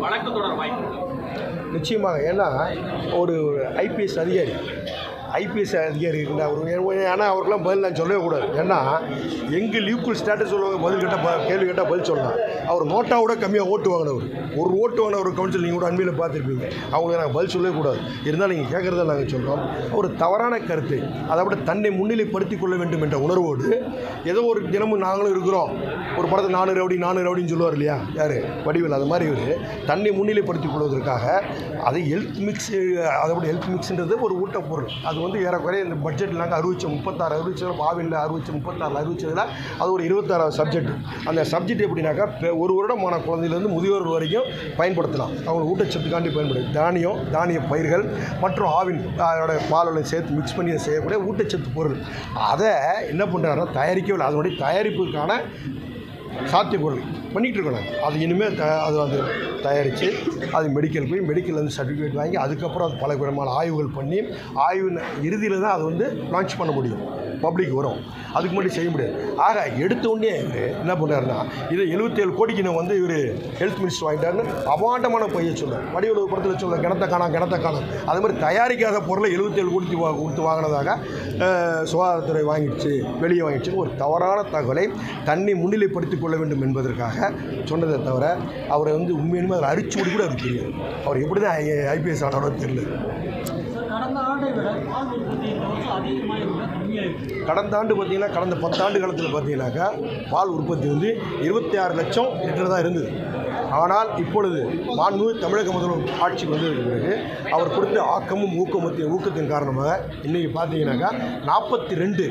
வழக்கு தொடர வாய்ப்பு இருக்கு. நிச்சயமாக ஏன்னா ஒரு ஐபிஎஸ் அதிகாரி ஐபிஎஸ் அதிகாரி இருந்தால் அவர் ஏன்னா அவருக்கெல்லாம் பதில் நான் சொல்லவே கூடாது ஏன்னா எங்கள் ஈக்குவல் ஸ்டேட்டஸ் உள்ளவங்க பதில் கேட்டால் ப- கேள்வி கேட்டால் பதில் சொல்லலாம் அவர் நோட்டாவோட கம்மியாக ஓட்டு வாங்கினவர் ஒரு ஓட்டு வாங்கின ஒரு கவுன்சில் நீங்கள் கூட அண்மையில் பார்த்துருப்பீங்க அவங்களுக்கு நாங்கள் பதில் சொல்லவே கூடாது இருந்தாலும் நீங்கள் கேட்குறத நாங்கள் சொல்கிறோம் ஒரு தவறான கருத்து அதை விட தன்னை முன்னிலைப்படுத்திக் கொள்ள வேண்டும் என்ற உணர்வோடு ஏதோ ஒரு தினமும் நாங்களும் இருக்கிறோம் ஒரு படத்தை நானூறு ரவுடி நானூறு ரவுடின்னு சொல்லுவார் இல்லையா யார் வடிவில் அது மாதிரி இவர் தன்னை முன்னிலைப்படுத்திக் கொள்வதற்காக அது ஹெல்த் மிக்ஸ் அதை விட ஹெல்த் மிக்ஸ்ன்றது ஒரு ஊட்டப்பொருள் அது வந்து ஏறக்குறைய இந்த பட்ஜெட்டில் நாங்கள் அறிவிச்ச முப்பத்தாறு அறிவிச்சதில் பாவியில் அறிவிச்ச முப்பத்தாறு அறிவிச்சதில் அது ஒரு இருபத்தாறாவது சப்ஜெக்ட் அந்த சப்ஜெக்ட் எப்படின்னாக்கா பெ- ஒரு வருடமான குழந்தையிலேருந்து முதியோர் வரைக்கும் பயன்படுத்தலாம் அவங்க ஊட்டச்சத்துக்காண்டி பயன்படுது தானியம் தானிய பயிர்கள் மற்றும் ஆவின் அதோட பாலோட சேர்த்து மிக்ஸ் பண்ணி செய்யக்கூடிய ஊட்டச்சத்து பொருள் அதை என்ன பண்ணுறாருன்னா தயாரிக்கவில்லை அதனுடைய தயாரிப்புக்கான சாத்தியக்கூறல் பண்ணிகிட்டு இருக்கோம் நாங்கள் அது இனிமேல் த அது அது தயாரித்து அது மெடிக்கல் போய் மெடிக்கல்லேருந்து சர்டிஃபிகேட் வாங்கி அதுக்கப்புறம் அது பல விதமான ஆய்வுகள் பண்ணி ஆய்வு இறுதியில் தான் அது வந்து லான்ச் பண்ண முடியும் பப்ளிக் வரும் அதுக்கு முன்னாடி செய்ய முடியாது ஆக எடுத்த உடனே இவர் என்ன பண்ணுறாருன்னா இதை எழுபத்தேழு கோடிக்கு நான் வந்து இவர் ஹெல்த் மினிஸ்டர் வாங்கிட்டாருன்னு அபாண்டமான பையன் சொல்கிறார் வடிவலு படத்தில் சொல்ல கிணத்த காணாம் கிணத்த காணாம் அது மாதிரி தயாரிக்காத பொருளை எழுபத்தேழு கோடி வா கொடுத்து வாங்கினதாக அஹ், சுகாதாரத்துறை வாங்கிடுச்சு வெளியே வாங்கிடுச்சு ஒரு தவறான தகவலை தன்னை முன்னிலைப்படுத்திக் கொள்ள வேண்டும் என்பதற்காக சொன்னதை தவிர அவரை வந்து உண்மையுமே அதில் அரிச்சுடி கூட அவருக்கு தெரியாது அவர் எப்படி தான் ஐபிஎஸ் ஆனாரோ தெரியல கடந்த ஆண்டை விட பால் உற்பத்தி இந்த வருஷம் அதிகமாக இருக்கா கம்மியாக இருக்கு கடந்த ஆண்டு பார்த்தீங்கன்னா கடந்த பத்தாண்டு காலத்தில் பார்த்தீங்கன்னாக்கா பால் உற்பத்தி வந்து இருபத்தி ஆறு லட்சம் லிட்டர் தான் இருந்தது ஆனால் இப்பொழுது மாண்பு தமிழக முதல்வர் ஆட்சிக்கு வந்ததுக்கு பிறகு அவர் கொடுத்த ஆக்கமும் ஊக்கமத்தின் ஊக்கத்தின் காரணமாக இன்றைக்கி பார்த்தீங்கன்னாக்கா நாற்பத்தி ரெண்டு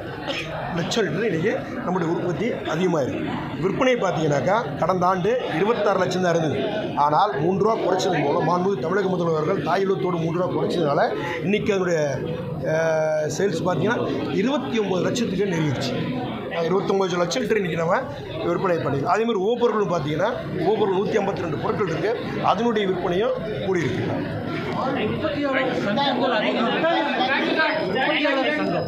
லட்சம் லிட்டர் இன்றைக்கி நம்முடைய உற்பத்தி அதிகமாக இருக்குது விற்பனை பார்த்தீங்கன்னாக்கா கடந்த ஆண்டு இருபத்தாறு லட்சம் தான் இருந்தது ஆனால் மூன்று ரூபா குறைச்சது மூலம் மாண்பு தமிழக முதல்வர்கள் தாயுள்ளத்தோடு மூன்று ரூபா குறைச்சதுனால இன்றைக்கி அதனுடைய சேல்ஸ் பார்த்தீங்கன்னா இருபத்தி ஒம்பது லட்சத்துக்கு நெருங்கிடுச்சு இருபத்தொம்பது லட்சம் லிட்டர் இன்றைக்கி நம்ம விற்பனை பண்ணிக்கலாம் அதே மாதிரி ஓப்பொருள் பார்த்தீங்கன்னா ஓப்பொருள் நூற்றி ஐம்பத்தி ரெண்டு பொருட்கள் இருக்குது அதனுடைய விற்பனையும் கூடியிருக்கு உற்பத்தியாளர் சங்கங்கள் அதிகம் உற்பத்தியாளர் சங்கம்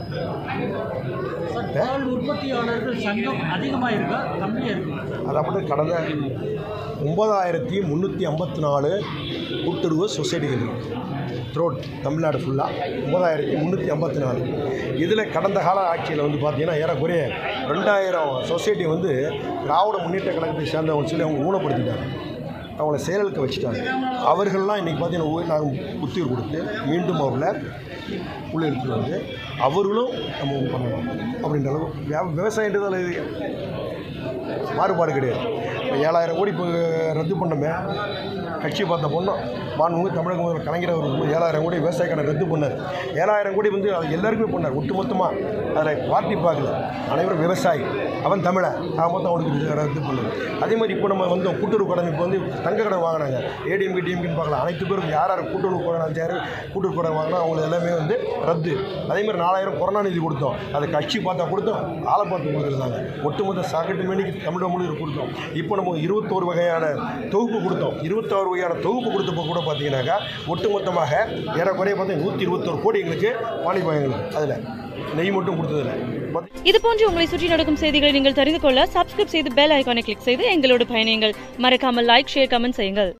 சார், பால் உற்பத்தியாளர்கள் சங்கம் அதிகமாக இருக்கா கம்மியாக இருக்கா அதாவது கடந்த ஒன்பதாயிரத்தி முந்நூற்றி ஐம்பத்தி நாலு கூட்டுறவு சொசைட்டிகள் த்ரோட் தமிழ்நாடு ஃபுல்லாக ஒன்பதாயிரத்தி முந்நூற்றி ஐம்பத்தி நாலு இதில் கடந்த கால ஆட்சியில் வந்து பார்த்தீங்கன்னா ஏறக்குறைய ரெண்டாயிரம் சொசைட்டி வந்து திராவிட முன்னேற்ற கழகத்தை சேர்ந்தவங்க சொல்லி அவங்க ஊனப்படுத்திட்டாங்க அவங்கள செயலுக்கு வச்சுட்டாங்க அவர்கள்லாம் இன்றைக்கி பார்த்தீங்கன்னா நாங்கள் புத்தியூர் கொடுத்து மீண்டும் அவர்களை உள்ளே எடுத்துட்டு வந்து அவர்களும் நம்ம பண்ணணும் அப்படின்ற அளவு வியா- விவசாயன்றதால் இது மாறுபாடு கிடையாது இப்போ ஏழாயிரம் கோடி இப்போ ரத்து பண்ணோமே கட்சி பார்த்த பொண்ணோம் மாண்புமிகு தமிழக முதல்வர் கலைஞர் அவர் இருக்கும்போது ஏழாயிரம் கோடி விவசாய கடன் ரத்து பண்ணார் ஏழாயிரம் கோடி வந்து அது எல்லாருக்குமே பண்ணார் ஒட்டுமொத்தமாக அதில் பார்ட்டி பார்க்கல அனைவரும் விவசாயி அவன் தமிழன் நான் மொத்தம் அவனுக்கு இது ரத்து பண்ணது அதே மாதிரி இப்போ நம்ம வந்தோம் கூட்டுறவு கடன் இப்போ வந்து தங்க கடன் வாங்கினாங்க ஏடிஎம் டிஎம்கின்னு பார்க்கலாம் அனைத்து பேரும் யார் யார் கூட்டுறவு கடன் அஞ்சாயிரம் கூட்டுறவு கடன் வாங்கினா அவங்க எல்லாமே வந்து ரத்து அதே மாதிரி நாலாயிரம் கொரோனா நிதி கொடுத்தோம் அதை கட்சி பார்த்தா கொடுத்தோம் ஆளை பார்த்து கொடுத்துருந்தாங்க ஒட்டுமொத்த சாக்கெட்டு மேனிக்கு தமிழக முழுவதும் கொடுத்தோம் இப்போ நம்ம இருபத்தோரு வகையான தொகுப்பு கொடுத்தோம் இருபத்தோரு வகையான தொகுப்பு கொடுத்தப்போ கூட பார்த்தீங்கன்னாக்கா ஒட்டுமொத்தமாக ஏறக்குறைய பார்த்தா நூற்றி இருபத்தோரு கோடி எங்களுக்கு வாணிபம் எங்களுக்கு அதில் நெய் மட்டும் கொடுத்ததில்ல பட் இது போன்று உங்களை சுற்றி நடக்கும் செய்திகளை நீங்கள் தெரிந்து கொள்ள சப்ஸ்கிரைப் செய்து பெல் ஐகானை கிளிக் செய்து எங்களோடு பயணியுங்கள் மறக்காமல் லைக் ஷேர் கமெண்ட் செய்யுங்கள்